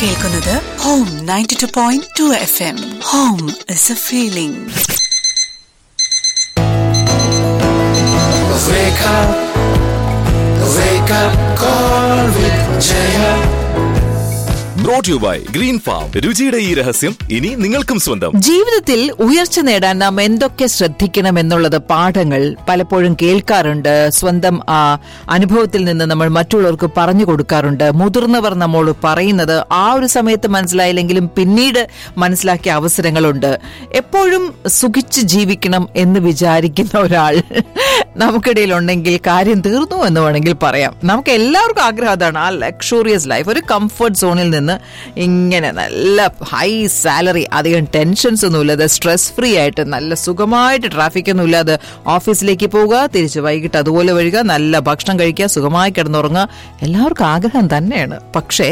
കേൾക്കുന്നത് home ninety two point two F M home is a feeling Wake up, wake up, call with Jaya. Brought you by green farm രുചിയുടെ ഈ രഹസ്യം ഇനി നിങ്ങൾക്കും സ്വന്തം ജീവിതത്തിൽ ഉയർച്ച നേടാൻ നാം എന്തൊക്കെ ശ്രദ്ധിക്കണം എന്നുള്ളത് പാഠങ്ങൾ പലപ്പോഴും കേൾക്കാറുണ്ട് സ്വന്തം ആ അനുഭവത്തിൽ നിന്ന് നമ്മൾ മറ്റുള്ളവർക്ക് പറഞ്ഞു കൊടുക്കാറുണ്ട് മുതിർന്നവർ നമ്മോട് പറയുന്നത് ആ ഒരു സമയത്ത് മനസ്സിലായില്ലെങ്കിലും പിന്നീട് മനസ്സിലാക്കിയ അവസരങ്ങളുണ്ട് എപ്പോഴും സുഖിച്ച് ജീവിക്കണം എന്ന് വിചാരിക്കുന്ന ഒരാൾ നമുക്കിടയിൽ ഉണ്ടെങ്കിൽ കാര്യം തീർന്നു എന്ന് വേണമെങ്കിൽ പറയാം നമുക്ക് എല്ലാവർക്കും ആഗ്രഹം അതാണ് ആ ലക്ഷൂറിയസ് ലൈഫ് ഒരു കംഫർട്ട് സോണിൽ നിന്ന് ഇങ്ങനെ നല്ല ഹൈ സാലറി അധികം ടെൻഷൻസ് ഒന്നും ഇല്ലാതെ സ്ട്രെസ് ഫ്രീ ആയിട്ട് നല്ല സുഖമായിട്ട് ട്രാഫിക് ഒന്നും ഇല്ലാതെ ഓഫീസിലേക്ക് പോവുക തിരിച്ച് വൈകിട്ട് അതുപോലെ വരിക നല്ല ഭക്ഷണം കഴിക്കുക സുഖമായി കിടന്നുറങ്ങുക എല്ലാവർക്കും ആഗ്രഹം തന്നെയാണ് പക്ഷേ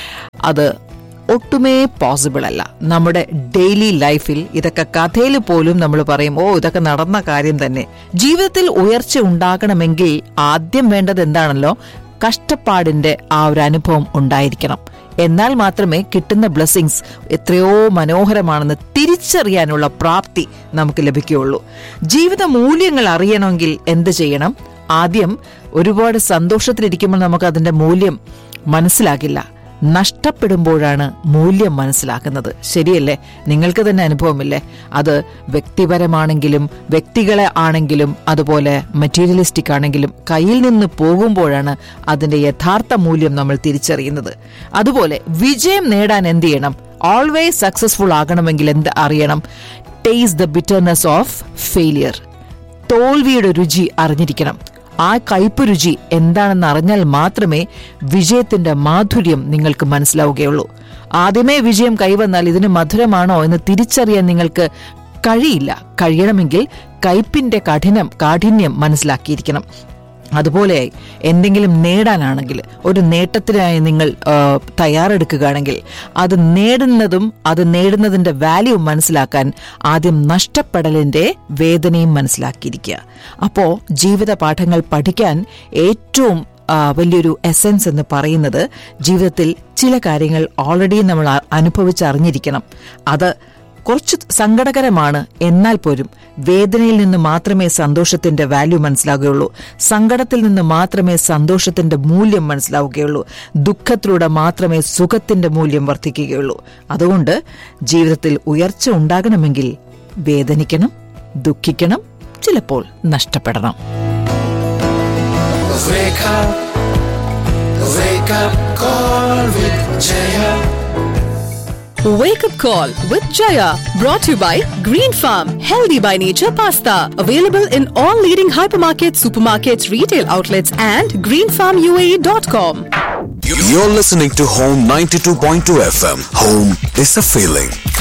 അത് ഒട്ടുമേ പോസിബിൾ അല്ല നമ്മുടെ ഡെയിലി ലൈഫിൽ ഇതൊക്കെ കഥയിൽ പോലും നമ്മൾ പറയും ഓ ഇതൊക്കെ നടന്ന കാര്യം തന്നെ ജീവിതത്തിൽ ഉയർച്ച ഉണ്ടാകണമെങ്കിൽ ആദ്യം വേണ്ടത് എന്താണല്ലോ കഷ്ടപ്പാടിന്റെ ആ ഒരു അനുഭവം ഉണ്ടായിരിക്കണം എന്നാൽ മാത്രമേ കിട്ടുന്ന ബ്ലെസ്സിങ്സ് എത്രയോ മനോഹരമാണെന്ന് തിരിച്ചറിയാനുള്ള പ്രാപ്തി നമുക്ക് ലഭിക്കുകയുള്ളൂ ജീവിത മൂല്യങ്ങൾ അറിയണമെങ്കിൽ എന്ത് ചെയ്യണം ആദ്യം ഒരുപാട് സന്തോഷത്തിലിരിക്കുമ്പോൾ നമുക്ക് അതിന്റെ മൂല്യം മനസ്സിലാകില്ല നഷ്ടപ്പെടുമ്പോഴാണ് മൂല്യം മനസ്സിലാക്കുന്നത് ശരിയല്ലേ നിങ്ങൾക്ക് തന്നെ അനുഭവമില്ലേ അത് വ്യക്തിപരമാണെങ്കിലും വ്യക്തികളെ ആണെങ്കിലും അതുപോലെ മെറ്റീരിയലിസ്റ്റിക് ആണെങ്കിലും കയ്യിൽ നിന്ന് പോകുമ്പോഴാണ് അതിന്റെ യഥാർത്ഥ മൂല്യം നമ്മൾ തിരിച്ചറിയുന്നത് അതുപോലെ വിജയം നേടാൻ എന്ത് ചെയ്യണം ഓൾവേസ് സക്സസ്ഫുൾ ആകണമെങ്കിൽ എന്ത് അറിയണം taste the bitterness of failure തോൽവിയുടെ രുചി അറിഞ്ഞിരിക്കണം ആ കയ്പ് രുചി എന്താണെന്ന് അറിഞ്ഞാൽ മാത്രമേ വിജയത്തിന്റെ മാധുര്യം നിങ്ങൾക്ക് മനസ്സിലാവുകയുള്ളൂ ആദ്യമേ വിജയം കൈവന്നാൽ ഇതിന് മധുരമാണോ എന്ന് തിരിച്ചറിയാൻ നിങ്ങൾക്ക് കഴിയില്ല കഴിയണമെങ്കിൽ കയ്പിന്റെ കഠിനം കാഠിന്യം മനസ്സിലാക്കിയിരിക്കണം അതുപോലെ എന്തെങ്കിലും നേടാനാണെങ്കിൽ ഒരു നേട്ടത്തിനായി നിങ്ങൾ ആ, തയ്യാറെടുക്കുകയാണെങ്കിൽ അത് നേടുന്നതും അത് നേടുന്നതിന്റെ വാല്യൂ മനസ്സിലാക്കാൻ ആദ്യം നഷ്ടപ്പെടലിന്റെ വേദനയും മനസ്സിലാക്കിയിരിക്കുക അപ്പോ ജീവിത പാഠങ്ങൾ പഠിക്കാൻ ഏറ്റവും ആ, വലിയൊരു എസെൻസ് എന്ന് പറയുന്നത് ജീവിതത്തിൽ ചില കാര്യങ്ങൾ ഓൾറെഡി നമ്മൾ അ- അനുഭവിച്ചറിഞ്ഞിരിക്കണം അത് കുറച്ച് സങ്കടകരമാണ് എന്നാൽ പോലും വേദനയിൽ നിന്ന് മാത്രമേ സന്തോഷത്തിന്റെ വാല്യൂ മനസ്സിലാവുകയുള്ളൂ സങ്കടത്തിൽ നിന്ന് മാത്രമേ സന്തോഷത്തിന്റെ മൂല്യം മനസ്സിലാവുകയുള്ളൂ ദുഃഖത്തിലൂടെ മാത്രമേ സുഖത്തിന്റെ മൂല്യം വർദ്ധിക്കുകയുള്ളൂ അതുകൊണ്ട് ജീവിതത്തിൽ ഉയർച്ച ഉണ്ടാകണമെങ്കിൽ വേദനിക്കണം ദുഃഖിക്കണം ചിലപ്പോൾ നഷ്ടപ്പെടണം Wake up, wake up, call with Jaya. Wake up call with Jaya brought to you by Green Farm Healthy by Nature Pasta available in all leading hypermarkets, supermarkets, retail outlets and greenfarmuae.com. You're listening to Home 92.2 FM. Home is a feeling.